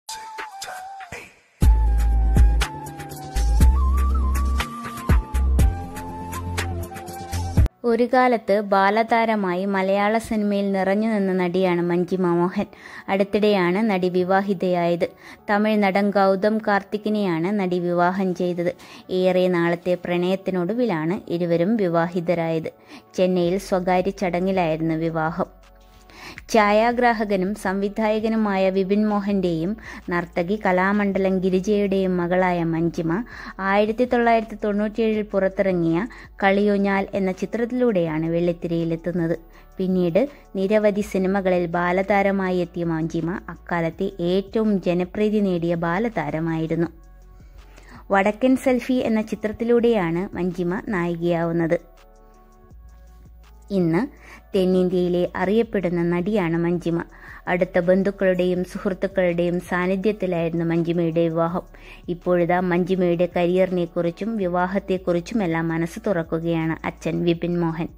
ഒരു കാലത്ത് ബാലതാരമായി മലയാള സിനിമയിൽ നിറഞ്ഞു നിന്ന നടിയാണ് മഞ്ജിമ മോഹൻ അടുത്തിടെയാണ് നടി വിവാഹിതയായത് തമിഴ് നടൻ ഗൗതം കാർത്തിക്കിനെയാണ് നടി വിവാഹം ചെയ്തത് ഏറെ നാളത്തെ പ്രണയത്തിനൊടുവിലാണ് ഇരുവരും വിവാഹിതരായത് ചെന്നൈയിൽ സ്വകാര്യ ചടങ്ങിലായിരുന്നു വിവാഹം ഛായാഗ്രാഹകനും സംവിധായകനുമായ വിപിൻ മോഹന്റെയും നർത്തകി കലാമണ്ഡലം ഗിരിജയുടെയും മകളായ മഞ്ജിമ ആയിരത്തി തൊള്ളായിരത്തി തൊണ്ണൂറ്റിയേഴിൽ പുറത്തിറങ്ങിയ കളിയൊഞ്ഞാൽ എന്ന ചിത്രത്തിലൂടെയാണ് വെള്ളിത്തിരയിലെത്തുന്നത് പിന്നീട് നിരവധി സിനിമകളിൽ ബാലതാരമായി എത്തിയ മഞ്ജിമ അക്കാലത്തെ ഏറ്റവും ജനപ്രീതി നേടിയ ബാലതാരമായിരുന്നു വടക്കൻ സെൽഫി എന്ന ചിത്രത്തിലൂടെയാണ് മഞ്ജിമ നായികയാവുന്നത് ഇന്ന് തെന്നിന്ത്യയിലെ അറിയപ്പെടുന്ന നടിയാണ് മഞ്ജിമ അടുത്ത ബന്ധുക്കളുടെയും സുഹൃത്തുക്കളുടെയും സാന്നിധ്യത്തിലായിരുന്നു മഞ്ജിമയുടെ വിവാഹം ഇപ്പോഴിതാ മഞ്ജിമയുടെ കരിയറിനെക്കുറിച്ചും വിവാഹത്തെക്കുറിച്ചുമെല്ലാം മനസ്സ് തുറക്കുകയാണ് അച്ഛൻ വിപിൻ മോഹൻ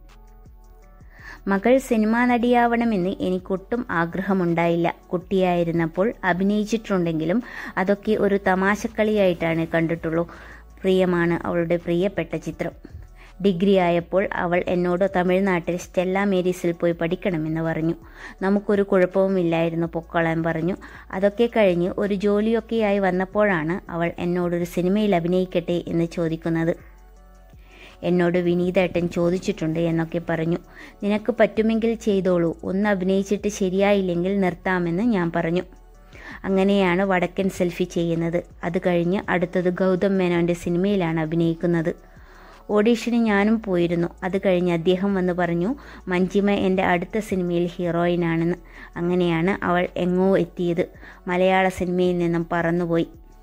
മകൾ സിനിമാ നടിയാവണമെന്ന് എനിക്കൊട്ടും ആഗ്രഹമുണ്ടായില്ല കുട്ടിയായിരുന്നപ്പോൾ അഭിനയിച്ചിട്ടുണ്ടെങ്കിലും അതൊക്കെ ഒരു തമാശക്കളിയായിട്ടാണ് കണ്ടിട്ടുള്ളൂ പ്രിയമാണ് അവളുടെ പ്രിയപ്പെട്ട ചിത്രം ഡിഗ്രി ആയപ്പോൾ അവൾ എന്നോട് തമിഴ്നാട്ടിൽ സ്റ്റെല്ല മേരീസിൽ പോയി പഠിക്കണമെന്ന് പറഞ്ഞു നമുക്കൊരു കുഴപ്പവുമില്ലായിരുന്നു പൊക്കോളാൻ പറഞ്ഞു അതൊക്കെ കഴിഞ്ഞ് ഒരു ജോലിയൊക്കെയായി വന്നപ്പോഴാണ് അവൾ എന്നോടൊരു സിനിമയിൽ അഭിനയിക്കട്ടെ എന്ന് ചോദിക്കുന്നത് എന്നോട് വിനീതേട്ടൻ ചോദിച്ചിട്ടുണ്ട് എന്നൊക്കെ പറഞ്ഞു നിനക്ക് പറ്റുമെങ്കിൽ ചെയ്തോളൂ ഒന്ന് അഭിനയിച്ചിട്ട് ശരിയായില്ലെങ്കിൽ നിർത്താമെന്ന് ഞാൻ പറഞ്ഞു അങ്ങനെയാണ് വടക്കൻ സെൽഫി ചെയ്യുന്നത് അത് കഴിഞ്ഞ് അടുത്തത് ഗൗതം മേനോന്റെ സിനിമയിലാണ് അഭിനയിക്കുന്നത് ഓഡീഷന് ഞാനും പോയിരുന്നു അത് കഴിഞ്ഞ് അദ്ദേഹം വന്ന് പറഞ്ഞു മഞ്ജിമ എൻ്റെ അടുത്ത സിനിമയിൽ ഹീറോയിനാണെന്ന് അങ്ങനെയാണ് അവൾ എങ്ങോ എത്തിയത് മലയാള സിനിമയിൽ നിന്നും പറന്നുപോയി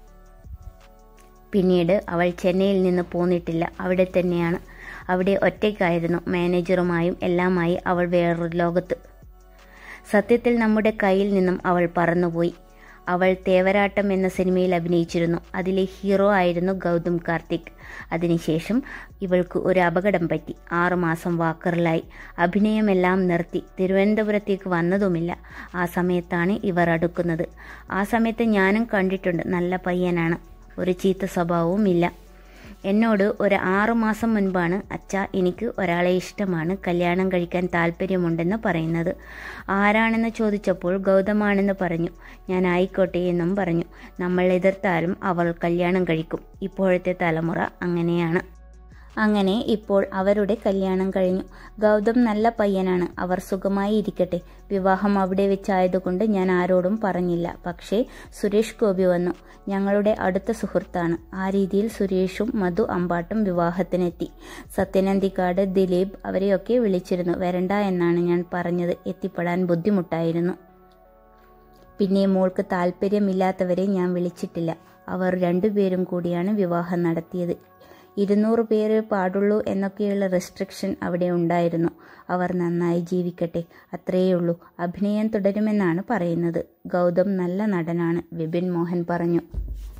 പിന്നീട് അവൾ ചെന്നൈയിൽ നിന്ന് പോന്നിട്ടില്ല അവിടെ തന്നെയാണ് അവിടെ ഒറ്റയ്ക്കായിരുന്നു മാനേജറുമായും എല്ലാമായി അവൾ വേറൊരു ലോകത്ത് സത്യത്തിൽ നമ്മുടെ കയ്യിൽ നിന്നും അവൾ പറന്നുപോയി അവൾ തേവരാട്ടം എന്ന സിനിമയിൽ അഭിനയിച്ചിരുന്നു അതിലെ ഹീറോ ആയിരുന്നു ഗൗതം കാർത്തിക് അതിനുശേഷം ഇവൾക്ക് ഒരു അപകടം പറ്റി ആറുമാസം വാക്കറിലായി അഭിനയമെല്ലാം നിർത്തി തിരുവനന്തപുരത്തേക്ക് വന്നതുമില്ല ആ സമയത്താണ് ഇവർ അടുക്കുന്നത് ആ സമയത്ത് ഞാനും കണ്ടിട്ടുണ്ട് നല്ല പയ്യനാണ് ഒരു ചീത്ത സ്വഭാവവും ഇല്ല എന്നോട് ഒരു ആറു മാസം മുൻപാണ് അച്ഛ എനിക്ക് ഒരാളെ ഇഷ്ടമാണ് കല്യാണം കഴിക്കാൻ താല്പര്യമുണ്ടെന്ന് പറയുന്നത് ആരാണെന്ന് ചോദിച്ചപ്പോൾ ഗൗതമാണെന്ന് പറഞ്ഞു ഞാൻ ആയിക്കോട്ടെ എന്നും പറഞ്ഞു നമ്മൾ എതിർത്താലും അവൾ കല്യാണം കഴിക്കും ഇപ്പോഴത്തെ തലമുറ അങ്ങനെയാണ് അങ്ങനെ ഇപ്പോൾ അവരുടെ കല്യാണം കഴിഞ്ഞു ഗൗതം നല്ല പയ്യനാണ് അവർ സുഖമായി ഇരിക്കട്ടെ വിവാഹം അവിടെ വെച്ചായതുകൊണ്ട് ഞാൻ ആരോടും പറഞ്ഞില്ല പക്ഷേ സുരേഷ് ഗോപി വന്നു ഞങ്ങളുടെ അടുത്ത സുഹൃത്താണ് ആ രീതിയിൽ സുരേഷും മധു അമ്പാട്ടും വിവാഹത്തിനെത്തി സത്യനന്ദിക്കാട് ദിലീപ് അവരെയൊക്കെ വിളിച്ചിരുന്നു വരണ്ട എന്നാണ് ഞാൻ പറഞ്ഞത് എത്തിപ്പെടാൻ ബുദ്ധിമുട്ടായിരുന്നു പിന്നെ മോൾക്ക് താല്പര്യമില്ലാത്തവരെ ഞാൻ വിളിച്ചിട്ടില്ല അവർ രണ്ടുപേരും കൂടിയാണ് വിവാഹം നടത്തിയത് ഇരുന്നൂറ് പേര് പാടുള്ളൂ എന്നൊക്കെയുള്ള റെസ്ട്രിക്ഷൻ അവിടെ ഉണ്ടായിരുന്നു അവർ നന്നായി ജീവിക്കട്ടെ അത്രയേയുള്ളൂ അഭിനയം തുടരുമെന്നാണ് പറയുന്നത് ഗൗതം നല്ല നടനാണ് വിപിൻ മോഹൻ പറഞ്ഞു